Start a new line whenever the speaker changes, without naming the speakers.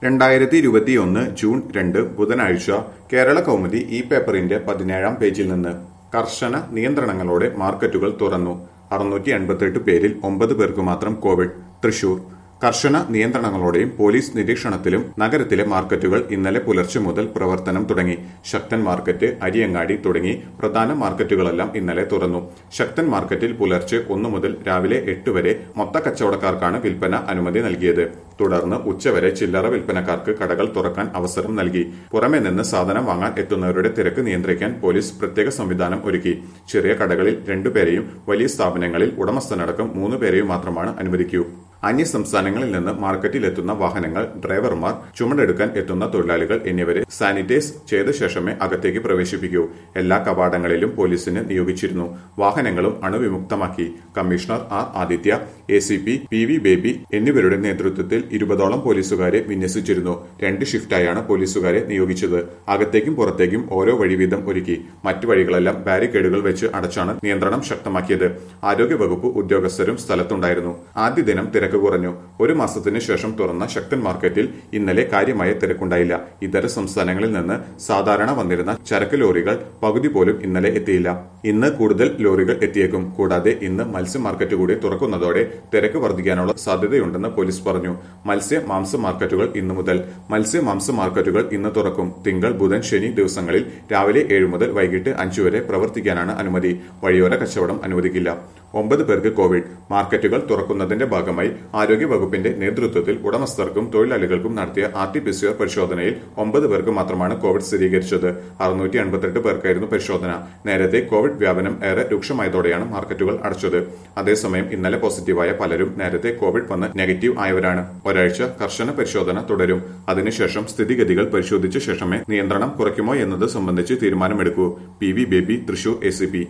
രണ്ടായിരത്തി ഇരുപത്തിയൊന്ന് ജൂൺ രണ്ട് ബുധനാഴ്ച കേരള കൗമുദി ഈ പേപ്പറിന്റെ പതിനേഴാം പേജിൽ നിന്ന് കർശന നിയന്ത്രണങ്ങളോടെ മാർക്കറ്റുകൾ തുറന്നു അറുന്നൂറ്റി എൺപത്തെട്ട് പേരിൽ ഒമ്പത് പേർക്ക് മാത്രം കോവിഡ് തൃശൂർ കർശന നിയന്ത്രണങ്ങളോടെയും പോലീസ് നിരീക്ഷണത്തിലും നഗരത്തിലെ മാർക്കറ്റുകൾ ഇന്നലെ പുലർച്ചെ മുതൽ പ്രവർത്തനം തുടങ്ങി ശക്തൻ മാർക്കറ്റ് അരിയങ്ങാടി തുടങ്ങി പ്രധാന മാർക്കറ്റുകളെല്ലാം ഇന്നലെ തുറന്നു ശക്തൻ മാർക്കറ്റിൽ പുലർച്ചെ ഒന്നു മുതൽ രാവിലെ എട്ട് വരെ മൊത്ത കച്ചവടക്കാർക്കാണ് വിൽപ്പന അനുമതി നൽകിയത് തുടർന്ന് ഉച്ചവരെ ചില്ലറ വിൽപ്പനക്കാർക്ക് കടകൾ തുറക്കാൻ അവസരം നൽകി പുറമെ നിന്ന് സാധനം വാങ്ങാൻ എത്തുന്നവരുടെ തിരക്ക് നിയന്ത്രിക്കാൻ പോലീസ് പ്രത്യേക സംവിധാനം ഒരുക്കി ചെറിയ കടകളിൽ രണ്ടുപേരെയും വലിയ സ്ഥാപനങ്ങളിൽ ഉടമസ്ഥനടക്കം മൂന്ന് പേരെയും മാത്രമാണ് അനുവദിക്കൂ അന്യ സംസ്ഥാനങ്ങളിൽ നിന്ന് മാർക്കറ്റിലെത്തുന്ന വാഹനങ്ങൾ ഡ്രൈവർമാർ ചുമടെടുക്കാൻ എത്തുന്ന തൊഴിലാളികൾ എന്നിവരെ സാനിറ്റൈസ് ചെയ്ത ശേഷമേ അകത്തേക്ക് പ്രവേശിപ്പിക്കൂ എല്ലാ കവാടങ്ങളിലും പോലീസിനെ നിയോഗിച്ചിരുന്നു വാഹനങ്ങളും അണുവിമുക്തമാക്കി commissioner R Adithya A C P P V Baby എന്നിവരുടെ നേതൃത്വത്തിൽ ഇരുപതോളം പോലീസുകാരെ വിന്യസിച്ചിരുന്നു രണ്ട് ഷിഫ്റ്റായാണ് പോലീസുകാരെ നിയോഗിച്ചത് അകത്തേക്കും പുറത്തേക്കും ഓരോ വഴിവീതം ഒരുക്കി മറ്റു വഴികളെല്ലാം ബാരിക്കേഡുകൾ വെച്ച് അടച്ചാണ് നിയന്ത്രണം ശക്തമാക്കിയത് ആരോഗ്യവകുപ്പ് ഉദ്യോഗസ്ഥരും സ്ഥലത്തുണ്ടായിരുന്നു ആദ്യ ദിനം തിരക്ക് കുറഞ്ഞു ഒരു മാസത്തിന് ശേഷം തുറന്ന ശക്തൻ മാർക്കറ്റിൽ ഇന്നലെ കാര്യമായ തിരക്കുണ്ടായില്ല ഇതര സംസ്ഥാനങ്ങളിൽ നിന്ന് സാധാരണ വന്നിരുന്ന ചരക്ക് ലോറികൾ പകുതി പോലും ഇന്നലെ എത്തിയില്ല ഇന്ന് കൂടുതൽ ലോറികൾ എത്തിയേക്കും കൂടാതെ ഇന്ന് മത്സ്യ മാർക്കറ്റ് കൂടി തുറക്കുന്നതോടെ തിരക്ക് വർദ്ധിക്കാനുള്ള സാധ്യതയുണ്ടെന്ന് പോലീസ് പറഞ്ഞു മത്സ്യ മാംസ മാർക്കറ്റുകൾ ഇന്നു മുതൽ മത്സ്യ മാംസ മാർക്കറ്റുകൾ ഇന്ന് തുറക്കും തിങ്കൾ ബുധൻ ശനി ദിവസങ്ങളിൽ രാവിലെ ഏഴ് മുതൽ വൈകിട്ട് അഞ്ചു വരെ പ്രവർത്തിക്കാനാണ് അനുമതി വഴിയോര കച്ചവടം അനുവദിക്കില്ല ഒമ്പത് പേർക്ക് കോവിഡ് മാർക്കറ്റുകൾ തുറക്കുന്നതിന്റെ ഭാഗമായി ആരോഗ്യ വകുപ്പിന്റെ നേതൃത്വത്തിൽ ഉടമസ്ഥർക്കും തൊഴിലാളികൾക്കും നടത്തിയ R T P C R പരിശോധനയിൽ ഒമ്പത് പേർക്ക് മാത്രമാണ് കോവിഡ് സ്ഥിരീകരിച്ചത് അറുന്നൂറ്റി എൺപത്തെട്ട് പേർക്കായിരുന്നു പരിശോധന നേരത്തെ കോവിഡ് വ്യാപനം ഏറെ രൂക്ഷമായതോടെയാണ് മാർക്കറ്റുകൾ അടച്ചത് അതേസമയം ഇന്നലെ പോസിറ്റീവായ പലരും നേരത്തെ കോവിഡ് വന്ന് നെഗറ്റീവ് ആയവരാണ് ഒരാഴ്ച കർശന പരിശോധന തുടരും അതിനുശേഷം സ്ഥിതിഗതികൾ പരിശോധിച്ച ശേഷമേ നിയന്ത്രണം കുറയ്ക്കുമോ എന്നത് സംബന്ധിച്ച് തീരുമാനമെടുക്കൂ P V Baby Thrissur A